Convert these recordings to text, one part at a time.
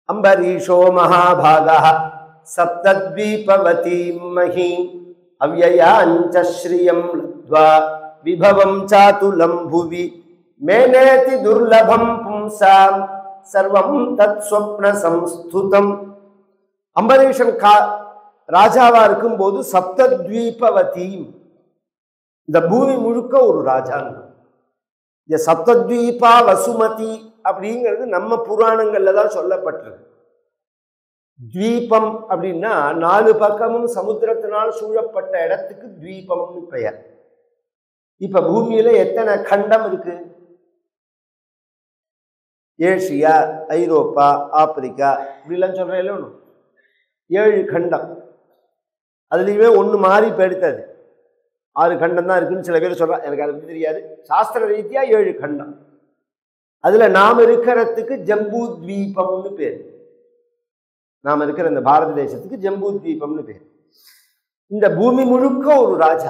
அம்பரீஷோ மகாபாகா சப்தத்வீபவதீம் மஹீம் அவ்வயாஞ்ச ஸ்ரியம் லப்த்வா விபவம் சாதுலம் புவி மேலேதி துர்லபம் பும்சாம் சர்வம் தத் ஸ்வப்ன சம்ஸ்துதம் அம்பரீஷன் கா ராஜாவா இருக்கும்போது சப்தத்வீபவதீம் இந்த பூமி முழுக்க ஒரு ராஜாங்க இந்த சப்தத்வீபா வசுமதி அப்படிங்கிறது நம்ம புராணங்கள்ல தான் சொல்லப்பட்டிருக்கு துவீபம் அப்படின்னா நாலு பக்கமும் சமுத்திரத்தினால் சூழப்பட்ட இடத்துக்கு துவீபம்னு பெயர் இப்ப பூமியில எத்தனை கண்டம் இருக்கு ஏசியா ஐரோப்பா ஆப்பிரிக்கா இப்படிலாம் சொல்றேன் ஒன்று ஏழு கண்டம் அதுலேயுமே ஒன்று மாறி போயிடுத்தது ஆறு கண்டம் தான் இருக்குன்னு சில பேர் சொல்றாங்க எனக்கு அதை பத்தி தெரியாது சாஸ்திர ரீதியா ஏழு கண்டம் அதுல நாம் இருக்கிறதுக்கு ஜம்பூ தீபம்னு பேர் நாம் இருக்கிற இந்த பாரத தேசத்துக்கு ஜம்பூ தீபம்னு பேர் இந்த பூமி முழுக்க ஒரு ராஜா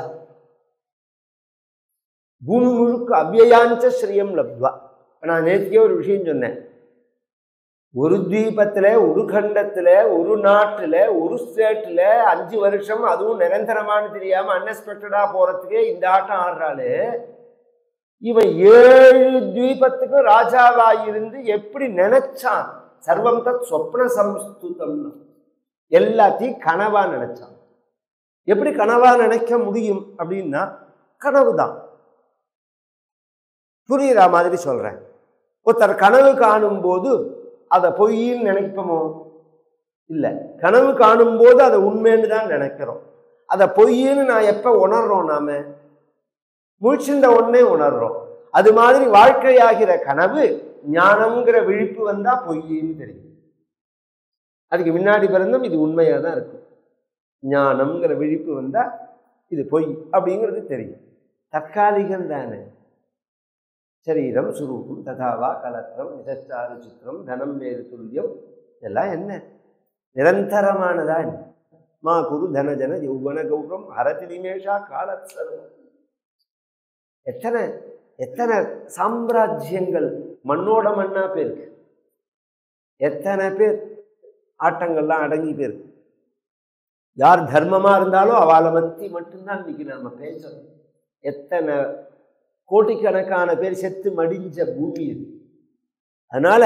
பூமி முழுக்க அவ்யயாஞ்ச ஸ்ரீயம் லப்துவா நான் நேற்றுக்கே ஒரு விஷயம் சொன்னேன் ஒரு தீபத்துல ஒரு கண்டத்துல ஒரு நாட்டுல ஒரு ஸ்டேட்ல அஞ்சு வருஷம் அதுவும் நிரந்தரமானு தெரியாம அன்எக்ஸ்பெக்டடா போறதுக்கே இந்த ஆட்டம் ஆடுறாளு இவன் ஏழு தீபத்துக்கும் ராஜாவா இருந்து எப்படி நினைச்சான் சர்வம் தத் சொப்ன சம்ஸ்துதம் எல்லாத்தையும் கனவா நினைச்சான் எப்படி கனவா நினைக்க முடியும் அப்படின்னா கனவு தான் புரியுற மாதிரி சொல்றேன் ஒருத்தர் கனவு காணும் போது அதை பொய்ன்னு நினைப்போமோ இல்லை கனவு காணும் போது அதை உண்மைன்னு தான் நினைக்கிறோம் அதை பொய்ன்னு நான் எப்ப உணர்றோம் நாம முழிச்சிருந்த உடனே உணர்றோம் அது மாதிரி வாழ்க்கையாகிற கனவு ஞானம்ங்கிற விழிப்பு வந்தா பொய்ன்னு தெரியும் அதுக்கு முன்னாடி பிறந்தும் இது உண்மையா தான் இருக்கும் ஞானம்ங்கிற விழிப்பு வந்தா இது பொய் அப்படிங்கிறது தெரியும் தற்காலிகம் தானே சரீரம் சுரூபம் ததாவா கலத்திரம் நிசச்சாரு சித்திரம் தனம் வேறு துல்லியம் இதெல்லாம் என்ன நிரந்தரமானதா என்ன மா குரு தனஜன யௌவன கௌரம் ஹரதி நிமேஷா காலத்சர்வம் எத்தனை எத்தனை சாம்ராஜ்யங்கள் மண்ணோட மண்ணா பேருக்கு எத்தனை பேர் ஆட்டங்கள்லாம் அடங்கி போயிருக்கு யார் தர்மமா இருந்தாலும் அவளை பத்தி மட்டும்தான் இன்னைக்கு நாம பேசணும் எத்தனை கோடிக்கணக்கான பேர் செத்து மடிஞ்ச பூமி இது அதனால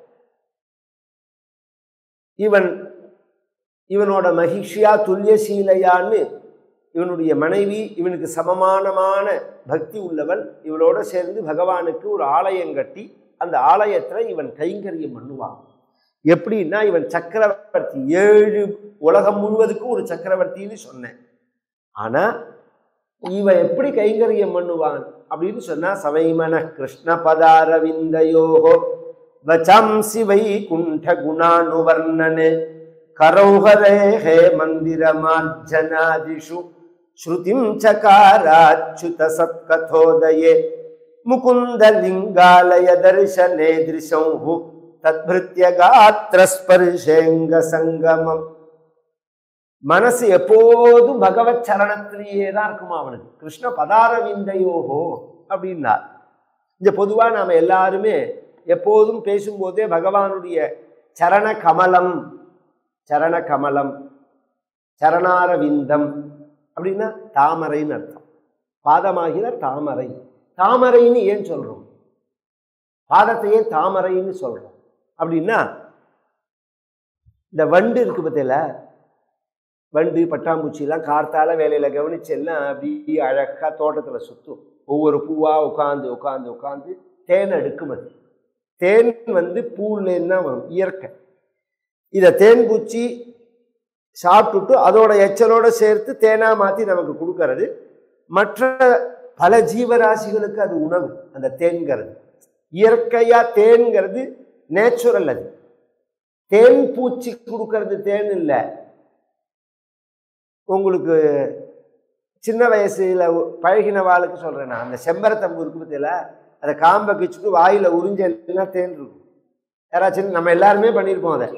இவன் இவனோட மகிழ்ச்சியா துல்லியசீலையான்னு இவனுடைய மனைவி இவனுக்கு சமமானமான பக்தி உள்ளவன் இவளோட சேர்ந்து பகவானுக்கு ஒரு ஆலயம் கட்டி அந்த ஆலயத்துல இவன் கைங்கரியம் பண்ணுவான் எப்படின்னா இவன் சக்கரவர்த்தி ஏழு உலகம் முழுவதுக்கும் ஒரு சக்கரவர்த்தின்னு சொன்னேன் ஆனா இவன் எப்படி கைங்கரியம் பண்ணுவான் அப்படின்னு சொன்னா சவைமன கிருஷ்ண பதாரவிந்தயோகோ வச்சாம்சி வை குண்ட குணானுவர்ணனே கரௌஹரே ஹே மந்திரமார்ஜனாதிஷு ஸ்ருதிம் சகாராச்சுத சத்கதோதயே முகுந்த லிங்காலய தர்சனே திருஷௌ தத்பிருத்திய காத்திரஸ்பர்ஷேங்க சங்கமம் மனசு எப்போதும் பகவத் சரணத்திலேயே தான் இருக்குமா அவனுக்கு கிருஷ்ண பதாரவிந்தையோகோ அப்படின்னார் இந்த பொதுவா நாம எல்லாருமே எப்போதும் பேசும்போதே பகவானுடைய சரண கமலம் சரண கமலம் சரணாரவிந்தம் அப்படின்னா தாமரைன்னு அர்த்தம் பாதமாகிற தாமரை தாமரைன்னு ஏன் சொல்றோம் பாதத்தையே தாமரைன்னு சொல்றோம் அப்படின்னா இந்த வண்டு இருக்கு பத்தியில வண்டு பட்டாம்பூச்சிலாம் கார்த்தால வேலையில கவனிச்சு எல்லாம் அப்படியே அழகா தோட்டத்துல சுத்தும் ஒவ்வொரு பூவா உட்காந்து உட்காந்து உட்காந்து தேன் எடுக்கும் அது தேன் வந்து பூலேருந்து தான் வரும் இயற்கை இதை தேன் பூச்சி சாப்பிட்டுட்டு அதோட எச்சலோட சேர்த்து தேனா மாத்தி நமக்கு கொடுக்கறது மற்ற பல ஜீவராசிகளுக்கு அது உணவு அந்த தேன்கிறது இயற்கையா தேன்கிறது நேச்சுரல் அது தேன் பூச்சி கொடுக்கறது தேன் இல்லை உங்களுக்கு சின்ன வயசுல பழகின வாளுக்கு சொல்றேன் நான் அந்த செம்பரத்தம்பு இருக்கு பத்தியில அதை காம்பை கிச்சுட்டு வாயில உறிஞ்ச எல்லாம் தேன் இருக்கும் யாராச்சும் நம்ம எல்லாருமே பண்ணியிருப்போம் அதை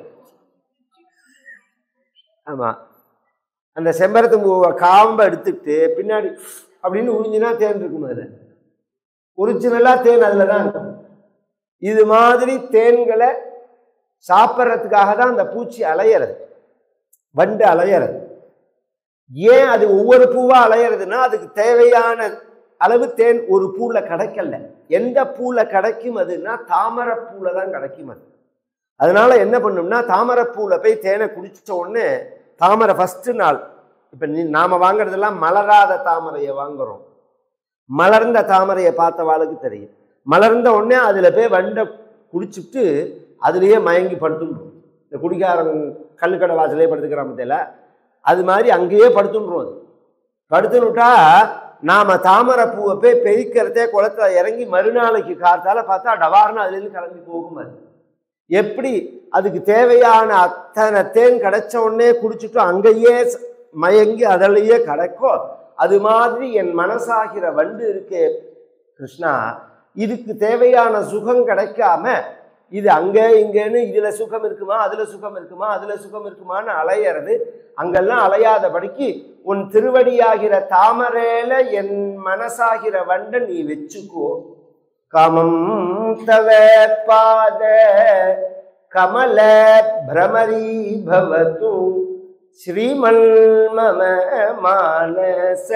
ஆமா அந்த செம்பரத்தம்பூ காம்பை எடுத்துக்கிட்டு பின்னாடி அப்படின்னு உறிஞ்சினா தேன் இருக்கும் அதுல ஒரிஜினலா தேன் அதுல தான் இருக்கும் இது மாதிரி தேன்களை சாப்பிட்றதுக்காக தான் அந்த பூச்சி அலையிறது வண்டு அலையிறது ஏன் அது ஒவ்வொரு பூவா அலையிறதுன்னா அதுக்கு தேவையான அளவு தேன் ஒரு பூல கிடைக்கல எந்த பூல கிடைக்கும் அதுன்னா தாமரை பூல தான் கிடைக்கும் அது அதனால என்ன பண்ணும்னா தாமரை பூல போய் தேனை குடிச்ச உடனே தாமரை ஃபர்ஸ்ட் நாள் இப்ப நீ நாம வாங்குறதெல்லாம் மலராத தாமரையை வாங்குறோம் மலர்ந்த தாமரையை பார்த்தவாளுக்கு தெரியும் மலர்ந்த உடனே அதுல போய் வண்டை குடிச்சிட்டு அதுலயே மயங்கி படுத்துன்றோம் இந்த குடிக்காரன் கல்லுக்கடை வாசலே படுத்துக்கிறான் மத்தியில அது மாதிரி அங்கேயே படுத்துன்றோம் அது படுத்துனுட்டா நாம தாமரை பூவை போய் பெருக்கிறதே குளத்துல இறங்கி மறுநாளைக்கு காத்தால பார்த்தா டவார்னு அதுலேருந்து கிளம்பி போகும் அது எப்படி அதுக்கு தேவையான அத்தனை தேன் கிடைச்ச உடனே குடிச்சிட்டு அங்கேயே ச- மயங்கி அதிலேயே கிடைக்கோ அது மாதிரி என் மனசாகிற வண்டு இருக்கே கிருஷ்ணா இதுக்கு தேவையான சுகம் கிடைக்காம இது அங்கே இங்கேன்னு இதுல சுகம் இருக்குமா அதுல சுகம் இருக்குமா அதுல சுகம் இருக்குமான்னு அலையிறது அங்கெல்லாம் அலையாதபடிக்கு உன் திருவடியாகிற தாமரேல என் மனசாகிற வண்ட நீ வச்சுக்கோ காமம் தவ பாத கமல பிரமரி பவது ஸ்ரீமல் மம மானச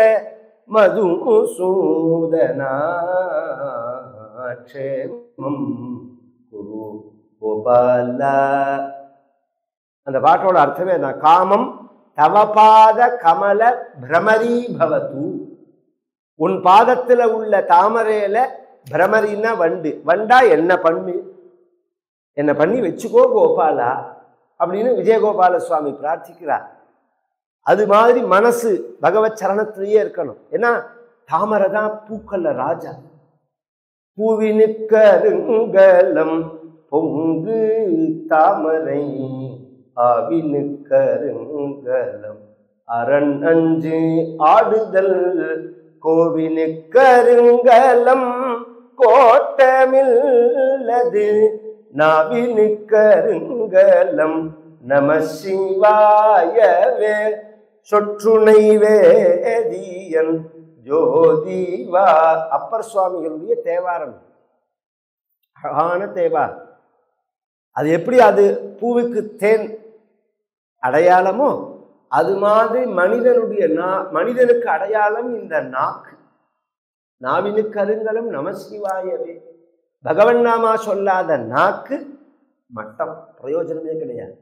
மதுசூதனா க்ஷேமம் குரு கோபாலா அந்த பாட்டோட அர்த்தமே தான் காமம் தவபாத கமல பிரமரி பவது உன் பாதத்துல உள்ள தாமரையில பிரமரின்னா வண்டு வண்டா என்ன பண்ணு என்ன பண்ணி வச்சுக்கோ கோபாலா அப்படின்னு விஜயகோபால சுவாமி பிரார்த்திக்கிறார் அது மாதிரி மனசு பகவத் சரணத்திலேயே இருக்கணும் ஏன்னா தாமரை தான் பூக்கள்ல ராஜா பூவினுக்கருங்கலம் பொங்கு தாமரை ஆவினுக்கருங்கலம் அரண் அஞ்சு ஆடுதல் கோவினுக்கருங்கலம் கோட்டமில்லது நாவினுக்கருங்கலம் நம சிவாயவே சொற்றுணை வேதியன் ஜோதிவா அப்பர் சுவாமிகளுடைய தேவாரம் அழகான தேவார் அது எப்படி அது பூவுக்கு தேன் அடையாளமோ அது மாதிரி மனிதனுடைய நா மனிதனுக்கு அடையாளம் இந்த நாக்கு நாவினுக்கு அருங்கலம் நமசிவாயவே பகவன் நாமா சொல்லாத நாக்கு மட்டம் பிரயோஜனமே கிடையாது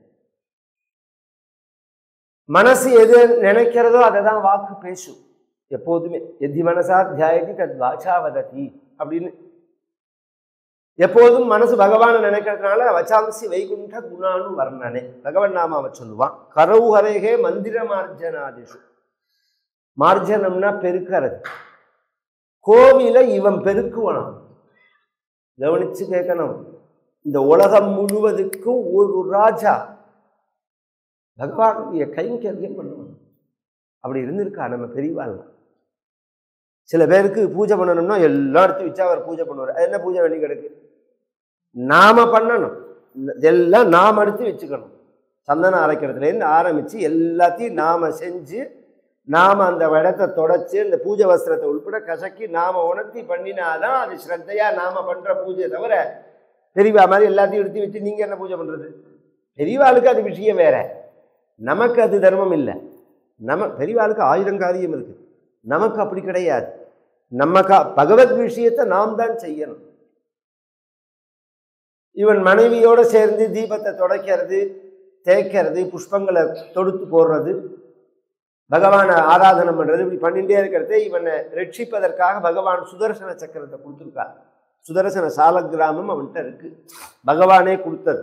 மனசு எது நினைக்கிறதோ அதை தான் வாக்கு பேசும் எப்போதுமே எதி மனசா தியாயதி தத் வாச்சா வததி அப்படின்னு எப்போதும் மனசு பகவானை நினைக்கிறதுனால வச்சாம்சி வைகுண்ட குணானு வர்ணனே பகவன் நாமாவை சொல்லுவான் கரவுஹரேகே மந்திர மார்ஜனாதிஷு மார்ஜனம்னா பெருக்கிறது கோவில இவன் பெருக்குவனாம் கவனிச்சு கேட்கணும் இந்த உலகம் முழுவதுக்கும் ஒரு ராஜா பகவானுடைய கைங்கரியம் பண்ணுவான் அப்படி இருந்திருக்கா நம்ம பெரியவாள்லாம் சில பேருக்கு பூஜை பண்ணணும்னா எல்லாம் எடுத்து வச்சா அவர் பூஜை பண்ணுவார் அது என்ன பூஜை வேண்டி கிடக்கு நாம பண்ணணும் எல்லாம் நாம் எடுத்து வச்சுக்கணும் சந்தனம் அரைக்கிறதுலேருந்து ஆரம்பித்து எல்லாத்தையும் நாம செஞ்சு நாம் அந்த இடத்தை தொடச்சி இந்த பூஜை வஸ்திரத்தை உள்பட கசக்கி நாம உணர்த்தி பண்ணினாதான் அது ஸ்ரத்தையா நாம பண்ற பூஜை தவிர பெரியவா மாதிரி எல்லாத்தையும் எடுத்து வச்சு நீங்க என்ன பூஜை பண்றது பெரியவாளுக்கு அது விஷயம் வேற நமக்கு அது தர்மம் இல்லை நம்ம பெரியவாளுக்கு ஆயிரம் காரியம் இருக்கு நமக்கு அப்படி கிடையாது நம்ம கா பகவத் விஷயத்தை நாம் தான் செய்யணும் இவன் மனைவியோட சேர்ந்து தீபத்தை துடைக்கிறது தேய்க்கிறது புஷ்பங்களை தொடுத்து போடுறது பகவானை ஆராதனை பண்றது இப்படி பண்ணிட்டே இருக்கிறதே இவனை ரட்சிப்பதற்காக பகவான் சுதர்சன சக்கரத்தை கொடுத்துருக்கார் சுதர்சன சால கிராமம் அவன்கிட்ட இருக்கு பகவானே கொடுத்தது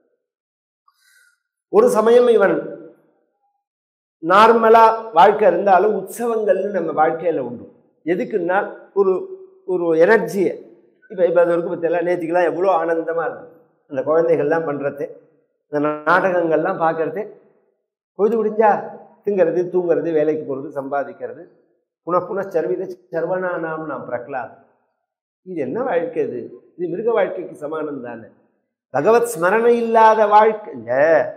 ஒரு சமயம் இவன் நார்மலா வாழ்க்கை இருந்தாலும் உற்சவங்கள்னு நம்ம வாழ்க்கையில உண்டு எதுக்குன்னா ஒரு ஒரு எனர்ஜியை இப்போ இப்போ அது இருக்கு பற்றியெல்லாம் நேற்றுக்கெல்லாம் எவ்வளோ ஆனந்தமா இருக்கும் அந்த குழந்தைகள்லாம் பண்றது இந்த நாடகங்கள்லாம் பார்க்கறது பொழுது முடிஞ்சா திங்கிறது தூங்குறது வேலைக்கு போகிறது சம்பாதிக்கிறது புன புன சர்வித சர்வனானாம் நாம் பிரகலாத் இது என்ன வாழ்க்கை இது இது மிருக வாழ்க்கைக்கு சமானம் தானே பகவத் ஸ்மரணை இல்லாத வாழ்க்கைங்க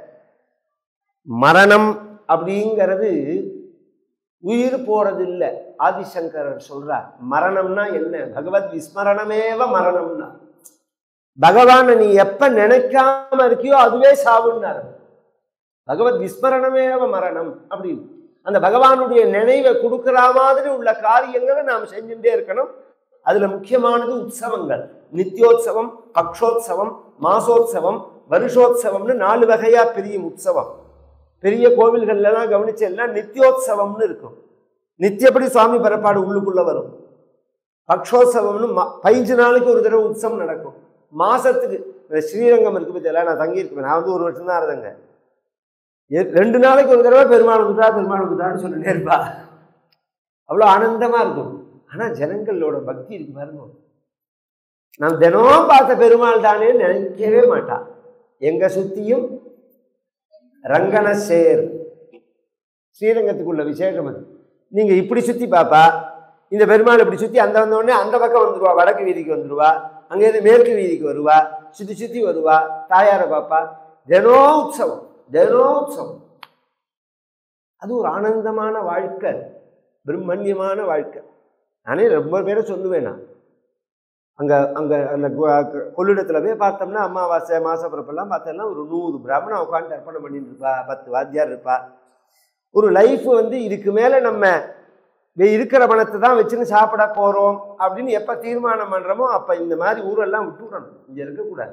மரணம் அப்படிங்கிறது உயிர் போறது இல்லை ஆதிசங்கரர் சொல்றார் மரணம்னா என்ன பகவத் விஸ்மரணமேவ மரணம்னா பகவானை நீ எப்ப நினைக்காம இருக்கியோ அதுவே சாவுன்னாரு பகவத் விஸ்மரணமேவ மரணம் அப்படின்னு அந்த பகவானுடைய நினைவை கொடுக்கிற மாதிரி உள்ள காரியங்களை நாம் செஞ்சுட்டே இருக்கணும் அதுல முக்கியமானது உற்சவங்கள் நித்யோத்சவம் பக்ஷோத்சவம் மாசோத்சவம் வருஷோத்சவம்னு நாலு வகையா பிரியும் உற்சவம் பெரிய கோவில்கள்ல எல்லாம் கவனிச்சு எல்லாம் நித்யோத்சவம்னு இருக்கும் நித்தியப்படி சுவாமி பரப்பாடு உள்ளுக்குள்ள வரும் பக்ஷோத்சவம்னு மா- பதினஞ்சு நாளைக்கு ஒரு தடவை உற்சவம் நடக்கும் மாசத்துக்கு இந்த ஸ்ரீரங்கம் இருக்கு பத்தியெல்லாம் நான் தங்கியிருக்கேன் நான் வந்து ஒரு வருஷம் தான் இருந்தேங்க எ- ரெண்டு நாளைக்கு ஒரு தடவை பெருமாள் குதா பெருமாள் குதான்னு சொல்லிட்டே இருப்பா அவ்வளோ ஆனந்தமா இருக்கும் ஆனா ஜனங்களோட பக்தி இருக்கு பாருங்க நான் தினம் பார்த்த பெருமாள் தானே நினைக்கவே மாட்டா எங்க சுத்தியும் ரங்கன சேர் ஸ்ரீரங்கத்துக்குள்ள விசேஷம் அது நீங்க இப்படி சுத்தி பாப்பா இந்த பெருமாள் இப்படி சுத்தி அந்த வந்த உடனே அந்த பக்கம் வந்துருவா வடக்கு வீதிக்கு வந்துருவா அங்கேருந்து மேற்கு வீதிக்கு வருவா சுத்தி சுத்தி வருவா தாயாரை பாப்பா தினோ உற்சவம் தினோ உற்சவம் அது ஒரு ஆனந்தமான வாழ்க்கை பிரம்மண்யமான வாழ்க்கை நானே ரொம்ப பேரை சொல்லுவேன் நான் அங்கே அங்கே அந்த கு- கொள்ளிடத்துல போய் பார்த்தோம்னா அமாவாசை மாசப்பிறப்பெல்லாம் பார்த்தோம்னா ஒரு நூறு பிராமணன் உட்காந்து அர்ப்பணம் பண்ணிட்டு இருப்பா பத்து வாத்தியார் இருப்பா ஒரு லைஃப் வந்து இதுக்கு மேலே நம்ம வே- இருக்கிற பணத்தை தான் வச்சுன்னு சாப்பிட போகிறோம் அப்படின்னு எப்போ தீர்மானம் பண்ணுறோமோ அப்போ இந்த மாதிரி ஊரெல்லாம் விட்டு விடணும் இங்கே இருக்கக்கூடாது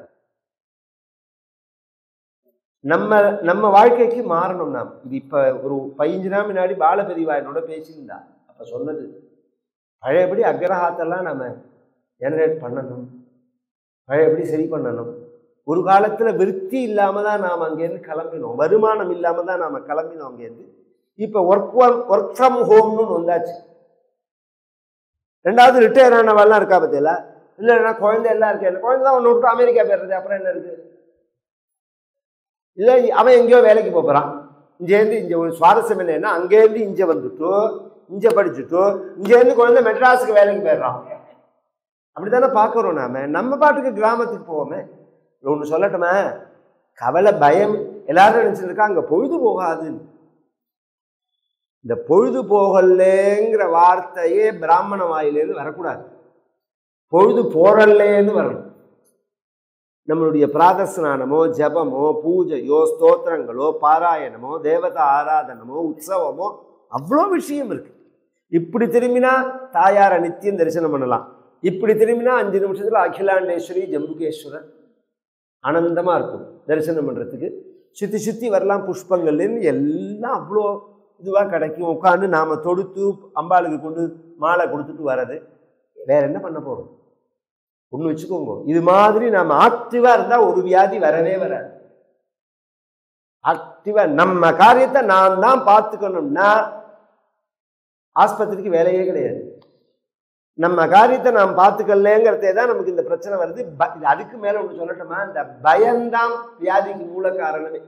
நம்ம நம்ம வாழ்க்கைக்கு மாறணும் நாம் இது இப்போ ஒரு பதினஞ்சு நாள் முன்னாடி பாலபெரிவா என்னோட பேசியிருந்தா அப்போ சொன்னது பழையபடி அக்ரஹாத்தெல்லாம் நம்ம ஜெனரேட் பண்ணணும் பழையபடி சரி பண்ணணும் ஒரு காலத்தில் விருத்தி இல்லாமல் தான் நாம் அங்கேருந்து கிளம்பினோம் வருமானம் இல்லாமல் தான் நாம் கிளம்பினோம் அங்கேருந்து இப்போ ஒர்க் ஒர்க் ஃப்ரம் ஹோம்னு ஒண்ணு வந்தாச்சு ரெண்டாவது ரிட்டையர் ஆனவெல்லாம் இருக்கா பத்தியில இல்லைன்னா குழந்தை எல்லாம் இருக்கேன் குழந்தை தான் ஒன்று விட்டு அமெரிக்கா போயிடுறது அப்புறம் என்ன இருக்கு இல்லை அவன் எங்கேயோ வேலைக்கு போகிறான் இங்கேருந்து இங்கே ஒரு சுவாரஸ்யம் என்னன்னா அங்கேருந்து இங்கே வந்துட்டு இங்கே படிச்சுட்டு இங்கேருந்து குழந்தை மெட்ராஸுக்கு வேலைக்கு போயிடுறான் அப்படித்தானே பார்க்குறோம் நாம நம்ம பாட்டுக்கு கிராமத்துக்கு போவோமே ஒன்று சொல்லட்டுமா கவலை பயம் எல்லாரும் நினைச்சிட்டு இருக்கா அங்கே பொழுது போகாதுன்னு இந்த பொழுது போகலேங்கிற வார்த்தையே பிராமண வாயிலேருந்து வரக்கூடாது பொழுது போறல்லேன்னு வரணும் நம்மளுடைய பிராதஸ்நானமோ ஜபமோ பூஜையோ ஸ்தோத்திரங்களோ பாராயணமோ தேவதா ஆராதனமோ உற்சவமோ அவ்வளோ விஷயம் இருக்கு இப்படி திரும்பினா தாயாரை நித்தியம் தரிசனம் பண்ணலாம் இப்படி திரும்பினா அஞ்சு நிமிஷத்துல அகிலாண்டேஸ்வரி ஜம்புகேஸ்வரர் ஆனந்தமா இருக்கும் தரிசனம் பண்றதுக்கு சுத்தி சுத்தி வரலாம் புஷ்பங்கள்லேருந்து எல்லாம் அவ்வளோ இதுவாக கிடைக்கும் உட்காந்து நாம தொடுத்து அம்பாளுக்கு கொண்டு மாலை கொடுத்துட்டு வர்றது வேற என்ன பண்ண போறோம் ஒன்று வச்சுக்கோங்க இது மாதிரி நாம ஆக்டிவா இருந்தா ஒரு வியாதி வரவே வராது ஆக்டிவா நம்ம காரியத்தை நான் தான் பார்த்துக்கணும்னா ஆஸ்பத்திரிக்கு வேலையே கிடையாது நம்ம காரியத்தை நாம் பார்த்துக்கலங்கிறதே தான் நமக்கு இந்த பிரச்சனை வருது ப- இது அதுக்கு மேல ஒன்று சொல்லட்டுமா இந்த பயம்தான் வியாதிக்கு மூல காரணமே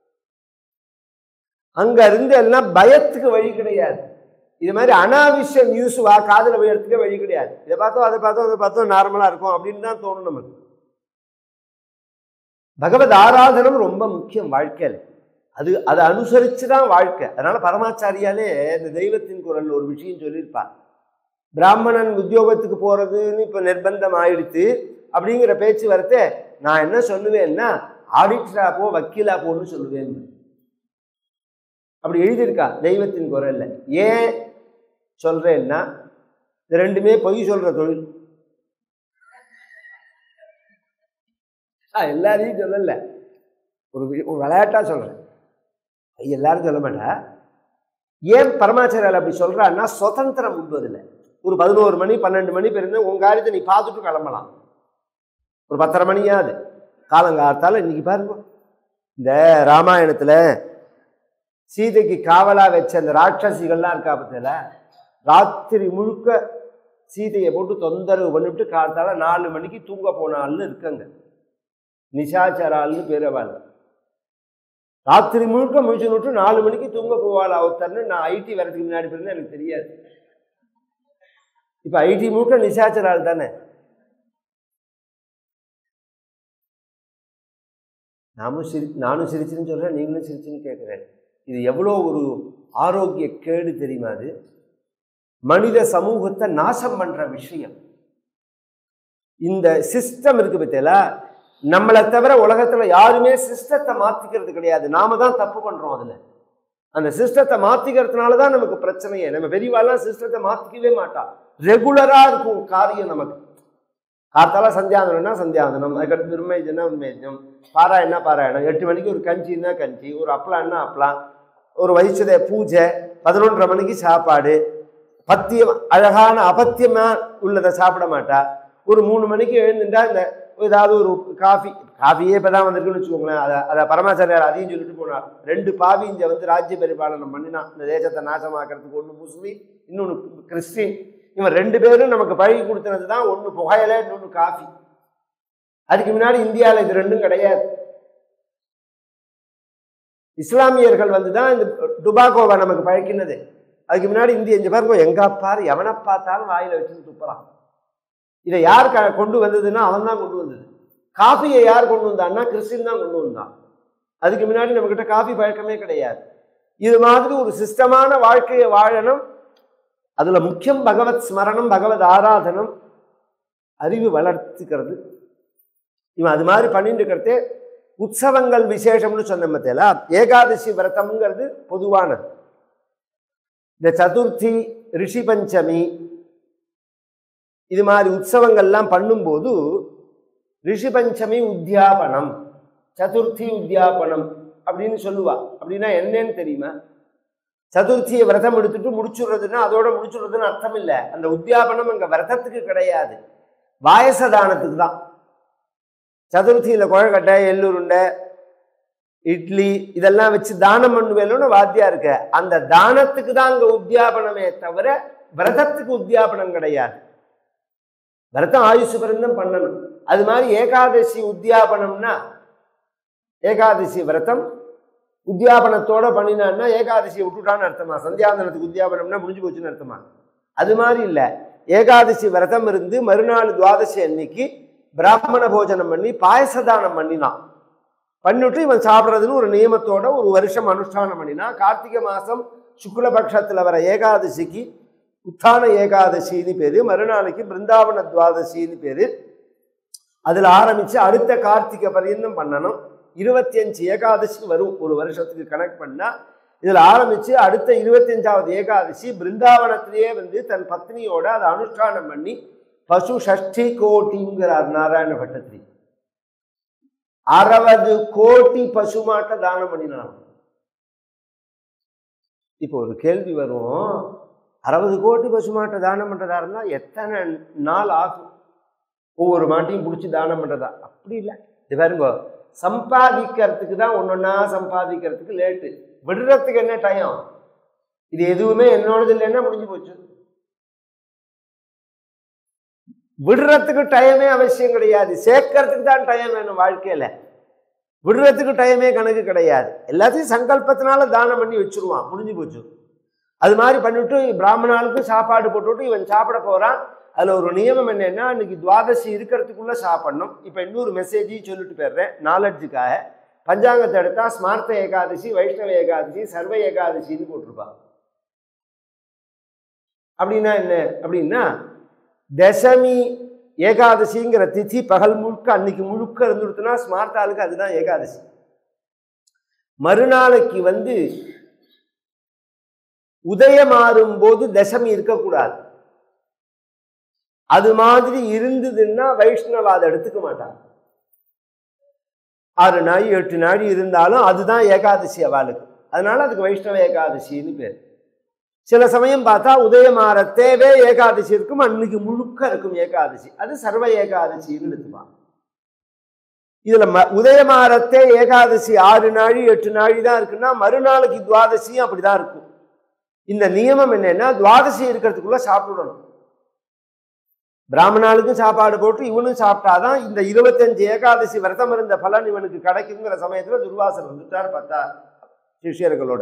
அங்க இருந்து எல்லாம் பயத்துக்கு வழி கிடையாது இது மாதிரி அனாவசிய நியூஸ் வா காதுல விழுறதுக்கே வழி கிடையாது இதை பார்த்தோம் அதை பார்த்தோம் அதை பார்த்தோம் நார்மலா இருக்கும் அப்படின்னு தான் தோணும் நமக்கு பகவத் ஆராதனம் ரொம்ப முக்கியம் வாழ்க்கையில் அது அதை அனுசரித்து தான் வாழ்க்கை அதனால பரமாச்சாரியாலே இந்த தெய்வத்தின் குரல் ஒரு விஷயம் சொல்லியிருப்பார் பிராமணன் உத்தியோகத்துக்கு போறதுன்னு இப்போ நிர்பந்தம் ஆயிடுத்து அப்படிங்கிற பேச்சு வரத்தே நான் என்ன சொல்லுவேன்னா ஆடிட்டரா போ வக்கீலா போன்னு சொல்லுவேன் அப்படி எழுதியிருக்கா தெய்வத்தின் குரல்ல ஏன் சொல்றேன்னா இது ரெண்டுமே பொய் சொல்ற தொழில் நான் எல்லாரையும் சொல்லல ஒரு வி- ஒரு விளையாட்டா சொல்றேன் எல்லாரும் சொல்ல மாட்டா ஏன் பரமாச்சாரியால் அப்படி சொல்றான்னா சுதந்திரம் உண்டு அதுல ஒரு பதினோரு மணி பன்னெண்டு மணி பிறந்து உன் காரியத்தை நீ பார்த்துட்டு கிளம்பலாம் ஒரு பத்தரை மணியாவது காலங்காத்தால இன்னைக்கு பாருங்க இந்த ராமாயணத்துல சீதைக்கு காவலா வச்ச அந்த ராட்சசிகள்லாம் இருக்கா பத்தியில ராத்திரி முழுக்க சீதையை போட்டு தொந்தரவு பண்ணிவிட்டு காத்தால நாலு மணிக்கு தூங்க போனால்னு இருக்கங்க நிஷாச்சரால்னு பேர் அவள் ராத்திரி முழுக்க முழிச்சு விட்டு நாலு மணிக்கு தூங்க போவாள் ஒருத்தர்னு நான் ஐடி வரதுக்கு முன்னாடி பிறந்து எனக்கு தெரியாது இப்ப ஐடி முழுக்க நிஷாச்சரால் தானே நாமும் சிரி நானும் சிரிச்சுன்னு சொல்றேன் நீங்களும் சிரிச்சுன்னு கேட்குறேன் இது எவ்வளோ ஒரு ஆரோக்கிய கேடு தெரியுமா அது மனித சமூகத்தை நாசம் பண்ற விஷயம் இந்த சிஸ்டம் இருக்கு பத்தியலா நம்மளை தவிர உலகத்துல யாருமே சிஸ்டத்தை மாத்திக்கிறது கிடையாது நாம தான் தப்பு பண்றோம் அதுல அந்த சிஸ்டத்தை மாத்திக்கிறதுனால தான் நமக்கு பிரச்சனையே நம்ம பெரியவாள்லாம் சிஸ்டத்தை மாத்திக்கவே மாட்டா ரெகுலரா இருக்கும் காரியம் நமக்கு காத்தால சந்தியாந்தனம்னா சந்தியாந்தனம் அதுக்கடுத்து உண்மைஜனா உண்மைஜம் பாராயணா பாராயணம் எட்டு மணிக்கு ஒரு கஞ்சின்னா கஞ்சி ஒரு அப்பளான்னா அப்பளம் ஒரு வைச்சத பூஜை பதினொன்றரை மணிக்கு சாப்பாடு பத்தியம் அழகான அபத்தியமா உள்ளதை சாப்பிட மாட்டா ஒரு மூணு மணிக்கு எழுந்துட்டா இந்த ஏதாவது ஒரு காஃபி காஃபியே இப்போ தான் வந்திருக்குன்னு வச்சுக்கோங்களேன் அதை அதை பரமாச்சாரியார் அதையும் சொல்லிட்டு போனார் ரெண்டு பாவி இங்கே வந்து ராஜ்ய பரிபாலனம் பண்ணினான் இந்த தேசத்தை நாசமாக்கிறதுக்கு ஒன்று முஸ்லீம் இன்னொன்று கிறிஸ்டின் இவன் ரெண்டு பேரும் நமக்கு பழகி கொடுத்தது தான் ஒன்று புகையில இன்னொன்று காஃபி அதுக்கு முன்னாடி இந்தியாவில் இது ரெண்டும் கிடையாது இஸ்லாமியர்கள் வந்து தான் இந்த டுபாக்கோவை நமக்கு பழக்கினது அதுக்கு முன்னாடி இந்திய இங்க பாருங்க எங்க பாரு எவனை பார்த்தாலும் வாயில வச்சு துப்புறான் இதை யார் க கொண்டு வந்ததுன்னா அவன் தான் கொண்டு வந்தது காஃபியை யார் கொண்டு வந்தான்னா கிறிஸ்டின் தான் கொண்டு வந்தான் அதுக்கு முன்னாடி நம்மக்கிட்ட காஃபி பழக்கமே கிடையாது இது மாதிரி ஒரு சிஸ்டமான வாழ்க்கையை வாழணும் அதுல முக்கியம் பகவத் ஸ்மரணம் பகவத் ஆராதனம் அறிவு வளர்த்துக்கிறது இவன் அது மாதிரி பண்ணிட்டு இருக்கிறதே உற்சவங்கள் விசேஷம்னு சொன்ன மத்தியில ஏகாதசி விரதம்ங்கிறது பொதுவானது இந்த சதுர்த்தி ரிஷி பஞ்சமி இது மாதிரி உற்சவங்கள்லாம் பண்ணும்போது ரிஷி பஞ்சமி உத்தியாபனம் சதுர்த்தி உத்தியாபனம் அப்படின்னு சொல்லுவா அப்படின்னா என்னன்னு தெரியுமா சதுர்த்தியை விரதம் எடுத்துட்டு முடிச்சுடுறதுன்னா அதோட முடிச்சுடுறதுன்னு அர்த்தம் இல்லை அந்த உத்தியாபனம் அங்க விரதத்துக்கு கிடையாது வாயசதானத்துக்கு தான் சதுர்த்தியில குழக்கட்டை எள்ளுருண்டை இட்லி இதெல்லாம் வச்சு தானம் பண்ணுவேலும்னு வாத்தியா இருக்க அந்த தானத்துக்கு தான் அங்க உத்தியாபனமே தவிர விரதத்துக்கு உத்தியாபனம் கிடையாது விரதம் ஆயுசு பிறந்தம் பண்ணணும் அது மாதிரி ஏகாதசி உத்தியாபனம்னா ஏகாதசி விரதம் உத்தியாபனத்தோட பண்ணினான்னா ஏகாதசியை விட்டுட்டான்னு அர்த்தமா சந்தியாந்தனத்துக்கு உத்தியாபனம்னா முடிஞ்சு போச்சுன்னு அர்த்தமா அது மாதிரி இல்லை ஏகாதசி விரதம் இருந்து மறுநாள் துவாதசி அன்னைக்கு பிராமண போஜனம் பண்ணி பாயசதானம் பண்ணினான் பண்ணிட்டு இவன் சாப்பிட்றதுன்னு ஒரு நியமத்தோட ஒரு வருஷம் அனுஷ்டானம் பண்ணினா கார்த்திகை மாதம் சுக்லபக்ஷத்தில் வர ஏகாதசிக்கு உத்தான ஏகாதசின்னு பேர் மறுநாளைக்கு பிருந்தாவன துவாதசின்னு பேர் அதில் ஆரம்பித்து அடுத்த கார்த்திகை பரியந்தம் பண்ணணும் இருபத்தி அஞ்சு ஏகாதசி வரும் ஒரு வருஷத்துக்கு கனெக்ட் பண்ணால் இதில் ஆரம்பித்து அடுத்த இருபத்தஞ்சாவது ஏகாதசி பிருந்தாவனத்திலேயே வந்து தன் பத்னியோட அதை அனுஷ்டானம் பண்ணி பசு ஷஷ்டி கோட்டிங்கிறார் நாராயண பட்டத்திரி அறுபது கோடி பசுமாட்டை தானம் பண்ணினான் இப்போ ஒரு கேள்வி வரும் அறுபது கோடி பசுமாட்டை தானம் பண்றதா இருந்தா எத்தனை நாள் ஆகும் ஒவ்வொரு மாட்டையும் பிடிச்சி தானம் பண்றதா அப்படி இல்லை இது பாருங்க சம்பாதிக்கிறதுக்கு தான் ஒன்னொன்னா சம்பாதிக்கிறதுக்கு லேட்டு விடுறதுக்கு என்ன டைம் இது எதுவுமே என்னோடது இல்லைன்னா முடிஞ்சு போச்சு விடுறதுக்கு டைமே அவசியம் கிடையாது சேர்க்கறதுக்கு தான் டைம் வேணும் வாழ்க்கையில விடுறதுக்கு டைமே கணக்கு கிடையாது எல்லாத்தையும் சங்கல்பத்தினால தானம் பண்ணி வச்சிருவான் முடிஞ்சு போச்சு அது மாதிரி பண்ணிவிட்டு பிராமணாளுக்கு சாப்பாடு போட்டுவிட்டு இவன் சாப்பிட போறான் அதில் ஒரு நியமம் என்னன்னா இன்னைக்கு துவாதசி இருக்கிறதுக்குள்ள சாப்பிடணும் இப்போ இன்னொரு மெசேஜையும் சொல்லிட்டு போயிடுறேன் நாலெட்ஜுக்காக பஞ்சாங்கத்தை எடுத்தா ஸ்மார்த்த ஏகாதசி வைஷ்ணவ ஏகாதசி சர்வ ஏகாதசின்னு போட்டிருப்பாங்க அப்படின்னா என்ன அப்படின்னா தசமி ஏகாதசிங்கிற திதி பகல் முழுக்க அன்னைக்கு முழுக்க இருந்துடுத்துனா ஸ்மார்த்தாளுக்கு அதுதான் ஏகாதசி மறுநாளைக்கு வந்து உதயமாறும் போது தசமி இருக்கக்கூடாது அது மாதிரி இருந்ததுன்னா வைஷ்ணவ அதை எடுத்துக்க மாட்டாங்க ஆறு நாள் எட்டு நாள் இருந்தாலும் அதுதான் ஏகாதசி அவளுக்கு அதனால அதுக்கு வைஷ்ணவ ஏகாதசின்னு பேர் சில சமயம் பார்த்தா உதயமாற தேவே ஏகாதசி இருக்கும் அன்னைக்கு முழுக்க இருக்கும் ஏகாதசி அது சர்வ ஏகாதசின்னு எடுத்துப்பாங்க இதுல ம உதயமாரத்தே ஏகாதசி ஆறு நாழி எட்டு நாழி தான் இருக்குன்னா மறுநாளைக்கு துவாதசியும் அப்படிதான் இருக்கும் இந்த நியமம் என்னன்னா துவாதசி இருக்கிறதுக்குள்ள சாப்பிடணும் பிராமணாளுக்கும் சாப்பாடு போட்டு இவனும் சாப்பிட்டாதான் இந்த இருபத்தஞ்சு ஏகாதசி விரதம் இருந்த பலன் இவனுக்கு கிடைக்குங்கிற சமயத்துல துர்வாசர் வந்துட்டார் பார்த்தா சிஷ்யர்களோட